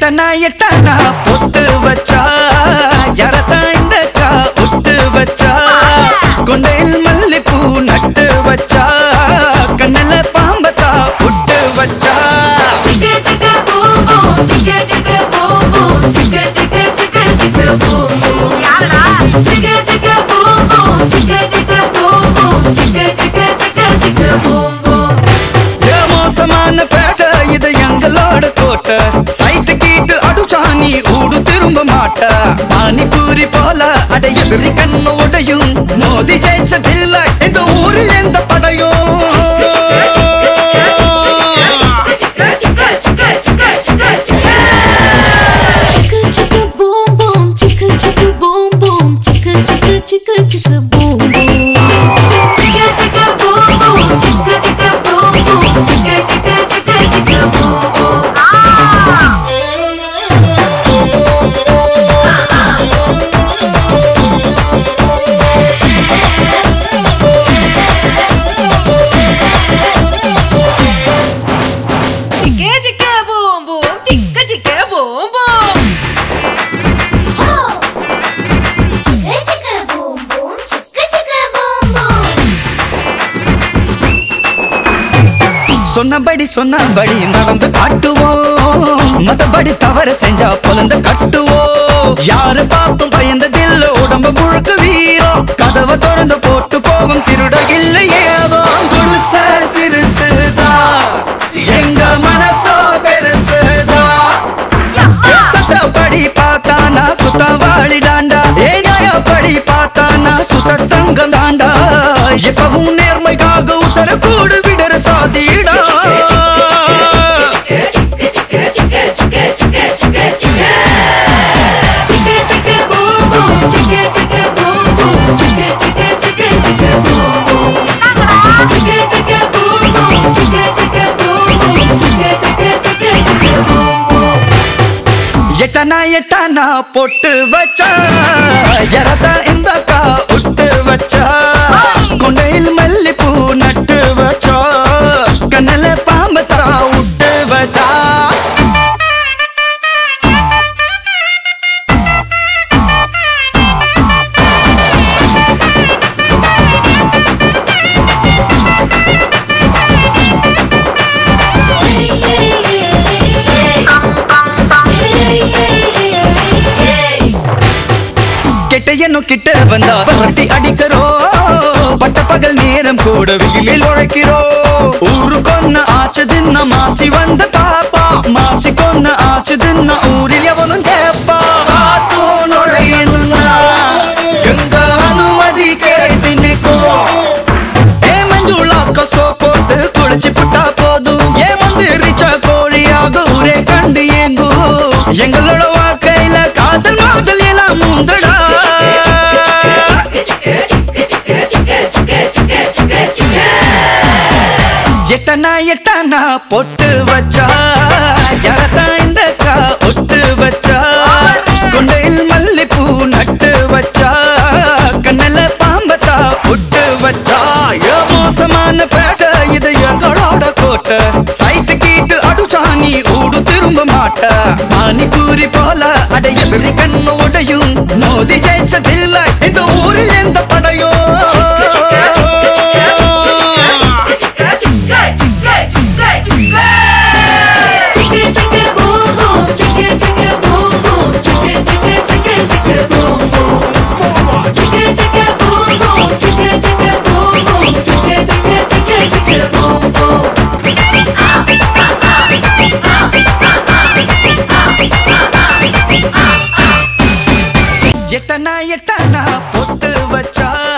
எட்டனா எட்டனா பொட்டு வச்சா யாரத்தான் இந்த கா விட்டு வச்சா கொண்டையில் மல்லிப்பூ நட்டு வச்சா கண்ணுல பாம்பத்தா விட்டு வச்சா Chicka chicka boom boom, chicka chicka boom boom, chicka chicka chicka chicka boom boom. யாரடா? Chicka chicka boom boom, chicka chicka boom boom, chicka chicka chicka chicka boom boom. ஏ மோசமான பேட்டை இது எங்களோட கோட்டை சைட்டு கீட்டு அடிச்சானி ஊடு திரும்ப மாட்ட பானிபூரி போல அடை எதிரி கண்ணு உடையும் மோதி ஜெயிச்சதில்லை இந்த ஊரில் எந்த படையும் Chicka chicka chicka chicka chicka chicka. Chicka chicka boom boom, chicka chicka boom boom, chicka chicka chicka chicka boom boom. Chicka chicka boom boom, chicka chicka boom boom, chicka chicka chicka chicka boom boom. Ah! Chicka chicka boom boom, chicka chicka boom boom. Chicka chicka boom boom, chicka chicka boom boom. சொன்னபடி சொன்னபடி நடந்து காட்டுவோம் மத்தபடி தவறு செஞ்சா பொலந்து கட்டுவோம் யாரு பார்த்தும் பயந்ததில்ல உடம்பு முழுக்க வீரம் கதவை திறந்து போட்டு போவோம் திருட இல்லை ஏதோ குடிச சிறுசுதா எங்க மனசோ பெருசுதா சட்டப்படி பார்த்தானா குத்தவாளி டாண்டா ஏ நியாயப்படி பார்த்தானா சுத்த தங்கம் தாண்டா எப்பவும் நேர்மைக்காக உசர கூடு விடற சாதிடா Chicka chicka boom boom, chicka chicka boom boom, chicka chicka chicka chicka boom boom. Chicka chicka boom boom, chicka chicka boom boom, chicka chicka chicka chicka boom boom. எட்டனா எட்டனா பொட்டு வச்சா எரதா இந்த கா உட்டு வச்சா கொண்டையில் மல்லிப்பூ நட்டு வச்சா கண்ணுல பாம்பு தரா விட்டு வச்சா கெட்ட எண்ணும் கிட்ட வந்தா பரட்டி அடிக்கிறோம் பட்ட பகல் நேரம் கூட வெயிலில் உழைக்கிறோம் ஊரு கொன்ன ஆச்சதுன்னா மாசி வந்த பாப்பா மாசி கொன்ன ஆச்சதுன்னா ஊரில் எவனும் கேப்பா காத்தோ நுழையணும்னா எங்க அனுமதி கேட்டு நிற்கும் ஏ மஞ்சுளாக்க சோப் போட்டு குளிச்சு புட்டா போதும் ஏ மந்திரிச்ச கோழியாக ஊரே கண்டு ஏங்கும் எங்களோட வாழ்க்கையில காதல் மாதல் எல்லாம் முந்தடா எட்டனா எட்டனா பொட்டு வச்சா யாரத்தான் இந்த கா ஒட்டு வச்சா கொண்டையில் மல்லிப்பூ நட்டு வச்சா கண்ணுல பாம்பத்தா விட்டு வச்சா ஏ மோசமான பேட்டை இது எங்களோட கோட்டை சைட்டு கீட்டு அடிச்சானி ஊடு திரும்ப மாட்ட பானிபூரி போல அடை எதிரி கண்ணு உடையும் மோதி ஜெயிச்சதில்லை இந்த ஊரில் எந்த படையும் எட்டனா எட்டனா பொட்டு வச்சா